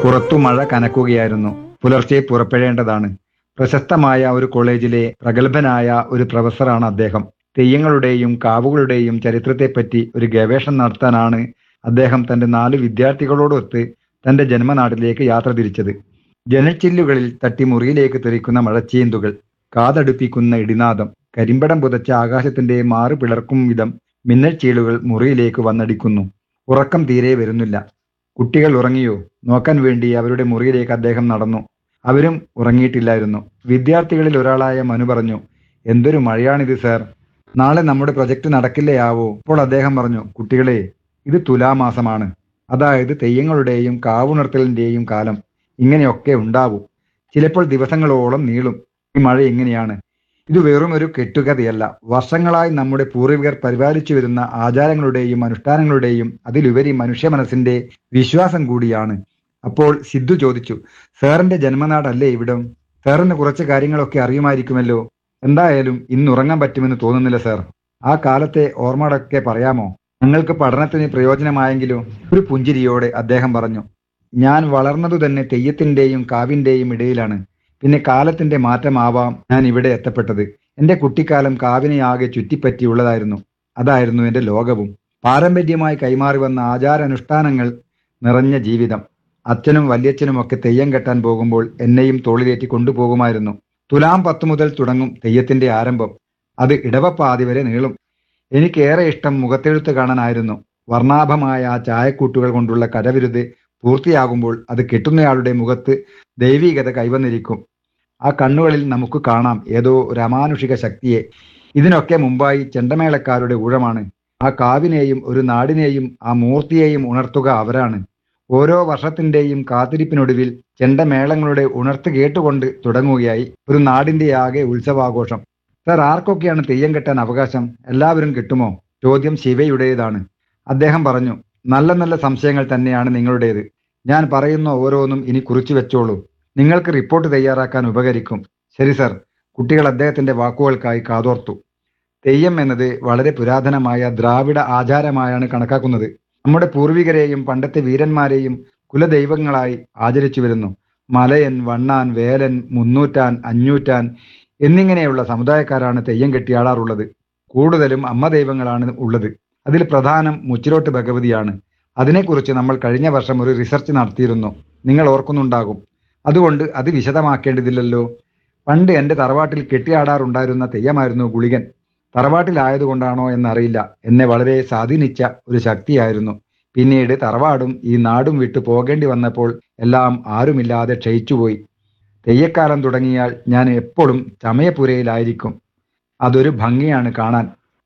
പുറത്തു മഴ കനക്കുകയായിരുന്നു പുലർച്ചെ പുറപ്പെടേണ്ടതാണ് പ്രശസ്തമായ ഒരു കോളേജിലെ പ്രഗത്ഭനായ ഒരു പ്രൊഫസറാണ് അദ്ദേഹം തെയ്യങ്ങളുടെയും കാവുകളുടെയും ചരിത്രത്തെപ്പറ്റി ഒരു ഗവേഷണം നടത്താനാണ് അദ്ദേഹം തന്റെ നാല് വിദ്യാർത്ഥികളോടൊത്ത് തന്റെ ജന്മനാട്ടിലേക്ക് യാത്ര തിരിച്ചത് ജനച്ചില്ലുകളിൽ തട്ടി മുറിയിലേക്ക് തെറിക്കുന്ന മഴച്ചീന്തുകൾ കാതടുപ്പിക്കുന്ന ഇടിനാദം കരിമ്പടം പുതച്ച ആകാശത്തിന്റെ മാറു പിളർക്കും വിധം മിന്നൽച്ചീളുകൾ മുറിയിലേക്ക് വന്നടിക്കുന്നു ഉറക്കം തീരെ വരുന്നില്ല കുട്ടികൾ ഉറങ്ങിയോ നോക്കാൻ വേണ്ടി അവരുടെ മുറിയിലേക്ക് അദ്ദേഹം നടന്നു അവരും ഉറങ്ങിയിട്ടില്ലായിരുന്നു വിദ്യാർത്ഥികളിൽ ഒരാളായ മനു പറഞ്ഞു എന്തൊരു മഴയാണിത് സാർ നാളെ നമ്മുടെ പ്രൊജക്ട് നടക്കില്ലയാവോ അപ്പോൾ അദ്ദേഹം പറഞ്ഞു കുട്ടികളെ ഇത് തുലാമാസമാണ് അതായത് തെയ്യങ്ങളുടെയും കാവുണർത്തലിന്റെയും കാലം ഇങ്ങനെയൊക്കെ ഉണ്ടാവും ചിലപ്പോൾ ദിവസങ്ങളോളം നീളും ഈ മഴ എങ്ങനെയാണ് ഇത് വെറും ഒരു കെട്ടുകഥയല്ല വർഷങ്ങളായി നമ്മുടെ പൂർവികർ പരിപാലിച്ചു വരുന്ന ആചാരങ്ങളുടെയും അനുഷ്ഠാനങ്ങളുടെയും അതിലുപരി മനുഷ്യ മനസ്സിന്റെ വിശ്വാസം കൂടിയാണ് അപ്പോൾ സിദ്ധു ചോദിച്ചു സാറിന്റെ ജന്മനാടല്ലേ ഇവിടം സാറിന് കുറച്ച് കാര്യങ്ങളൊക്കെ അറിയുമായിരിക്കുമല്ലോ എന്തായാലും ഇന്ന് ഉറങ്ങാൻ പറ്റുമെന്ന് തോന്നുന്നില്ല സാർ ആ കാലത്തെ ഓർമ്മകളൊക്കെ പറയാമോ ഞങ്ങൾക്ക് പഠനത്തിന് പ്രയോജനമായെങ്കിലോ ഒരു പുഞ്ചിരിയോടെ അദ്ദേഹം പറഞ്ഞു ഞാൻ വളർന്നതു തന്നെ തെയ്യത്തിന്റെയും കാവിന്റെയും ഇടയിലാണ് പിന്നെ കാലത്തിന്റെ മാറ്റമാവാം ഞാൻ ഇവിടെ എത്തപ്പെട്ടത് എന്റെ കുട്ടിക്കാലം കാവിനെ ആകെ ചുറ്റിപ്പറ്റിയുള്ളതായിരുന്നു അതായിരുന്നു എന്റെ ലോകവും പാരമ്പര്യമായി കൈമാറി വന്ന ആചാരാനുഷ്ഠാനങ്ങൾ നിറഞ്ഞ ജീവിതം അച്ഛനും വല്യച്ഛനും ഒക്കെ തെയ്യം കെട്ടാൻ പോകുമ്പോൾ എന്നെയും തോളിലേറ്റി കൊണ്ടുപോകുമായിരുന്നു തുലാം പത്ത് മുതൽ തുടങ്ങും തെയ്യത്തിന്റെ ആരംഭം അത് ഇടവപ്പാതി വരെ നീളും എനിക്കേറെ ഇഷ്ടം മുഖത്തെഴുത്ത് കാണാനായിരുന്നു വർണ്ണാഭമായ ആ ചായക്കൂട്ടുകൾ കൊണ്ടുള്ള കരവിരുത് പൂർത്തിയാകുമ്പോൾ അത് കെട്ടുന്നയാളുടെ മുഖത്ത് ദൈവീകത കൈവന്നിരിക്കും ആ കണ്ണുകളിൽ നമുക്ക് കാണാം ഏതോ രാമാനുഷിക ശക്തിയെ ഇതിനൊക്കെ മുമ്പായി ചെണ്ടമേളക്കാരുടെ ഊഴമാണ് ആ കാവിനെയും ഒരു നാടിനെയും ആ മൂർത്തിയെയും ഉണർത്തുക അവരാണ് ഓരോ വർഷത്തിന്റെയും കാത്തിരിപ്പിനൊടുവിൽ ചെണ്ടമേളങ്ങളുടെ ഉണർത്ത് കേട്ടുകൊണ്ട് തുടങ്ങുകയായി ഒരു നാടിന്റെ ആകെ ഉത്സവാഘോഷം സർ ആർക്കൊക്കെയാണ് തെയ്യം കെട്ടാൻ അവകാശം എല്ലാവരും കിട്ടുമോ ചോദ്യം ശിവയുടേതാണ് അദ്ദേഹം പറഞ്ഞു നല്ല നല്ല സംശയങ്ങൾ തന്നെയാണ് നിങ്ങളുടേത് ഞാൻ പറയുന്ന ഓരോന്നും ഇനി കുറിച്ചു വെച്ചോളൂ നിങ്ങൾക്ക് റിപ്പോർട്ട് തയ്യാറാക്കാൻ ഉപകരിക്കും ശരി സർ കുട്ടികൾ അദ്ദേഹത്തിന്റെ വാക്കുകൾക്കായി കാതോർത്തു തെയ്യം എന്നത് വളരെ പുരാതനമായ ദ്രാവിഡ ആചാരമായാണ് കണക്കാക്കുന്നത് നമ്മുടെ പൂർവികരെയും പണ്ടത്തെ വീരന്മാരെയും കുലദൈവങ്ങളായി ആചരിച്ചു വരുന്നു മലയൻ വണ്ണാൻ വേലൻ മുന്നൂറ്റാൻ അഞ്ഞൂറ്റാൻ എന്നിങ്ങനെയുള്ള സമുദായക്കാരാണ് തെയ്യം കെട്ടിയാടാറുള്ളത് കൂടുതലും അമ്മ ദൈവങ്ങളാണ് ഉള്ളത് അതിൽ പ്രധാനം മുച്ചിലോട്ട് ഭഗവതിയാണ് അതിനെക്കുറിച്ച് നമ്മൾ കഴിഞ്ഞ വർഷം ഒരു റിസർച്ച് നടത്തിയിരുന്നു നിങ്ങൾ ഓർക്കുന്നുണ്ടാകും അതുകൊണ്ട് അത് വിശദമാക്കേണ്ടതില്ലല്ലോ പണ്ട് എൻ്റെ തറവാട്ടിൽ കെട്ടിയാടാറുണ്ടായിരുന്ന തെയ്യമായിരുന്നു ഗുളികൻ തറവാട്ടിലായതുകൊണ്ടാണോ എന്നറിയില്ല എന്നെ വളരെ സ്വാധീനിച്ച ഒരു ശക്തിയായിരുന്നു പിന്നീട് തറവാടും ഈ നാടും വിട്ടു പോകേണ്ടി വന്നപ്പോൾ എല്ലാം ആരുമില്ലാതെ ക്ഷയിച്ചുപോയി തെയ്യക്കാലം തുടങ്ങിയാൽ ഞാൻ എപ്പോഴും ചമയപുരയിലായിരിക്കും അതൊരു ഭംഗിയാണ് കാണാൻ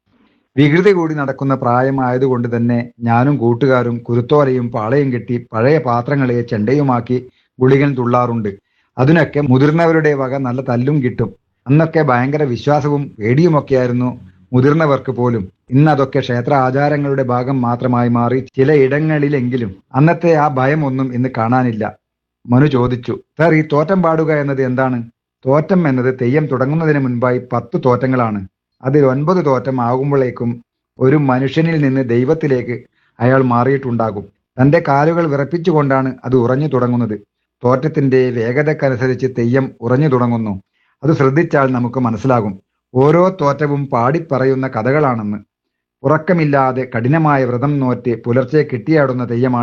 വികൃതി കൂടി നടക്കുന്ന പ്രായമായതുകൊണ്ട് തന്നെ ഞാനും കൂട്ടുകാരും കുരുത്തോലയും പാളയും കെട്ടി പഴയ പാത്രങ്ങളെ ചെണ്ടയുമാക്കി ഗുളികൻ തുള്ളാറുണ്ട് അതിനൊക്കെ മുതിർന്നവരുടെ വക നല്ല തല്ലും കിട്ടും അന്നൊക്കെ ഭയങ്കര വിശ്വാസവും പേടിയുമൊക്കെയായിരുന്നു മുതിർന്നവർക്ക് പോലും ഇന്ന് അതൊക്കെ ക്ഷേത്ര ആചാരങ്ങളുടെ ഭാഗം മാത്രമായി മാറി ചിലയിടങ്ങളിലെങ്കിലും അന്നത്തെ ആ ഭയം ഒന്നും ഇന്ന് കാണാനില്ല മനു ചോദിച്ചു സാർ ഈ തോറ്റം പാടുക എന്നത് എന്താണ് തോറ്റം എന്നത് തെയ്യം തുടങ്ങുന്നതിന് മുൻപായി പത്ത് തോറ്റങ്ങളാണ് അതിൽ ഒൻപത് തോറ്റം ആകുമ്പോഴേക്കും ഒരു മനുഷ്യനിൽ നിന്ന് ദൈവത്തിലേക്ക് അയാൾ മാറിയിട്ടുണ്ടാകും തന്റെ കാലുകൾ വിറപ്പിച്ചുകൊണ്ടാണ് അത് ഉറഞ്ഞു തുടങ്ങുന്നത് തോറ്റത്തിന്റെ വേഗതക്കനുസരിച്ച് തെയ്യം ഉറഞ്ഞു തുടങ്ങുന്നു അത് ശ്രദ്ധിച്ചാൽ നമുക്ക് മനസ്സിലാകും ഓരോ തോറ്റവും പാടിപ്പറയുന്ന കഥകളാണെന്ന് ഉറക്കമില്ലാതെ കഠിനമായ വ്രതം നോറ്റ് പുലർച്ചെ കിട്ടിയാടുന്ന തെയ്യമാണ്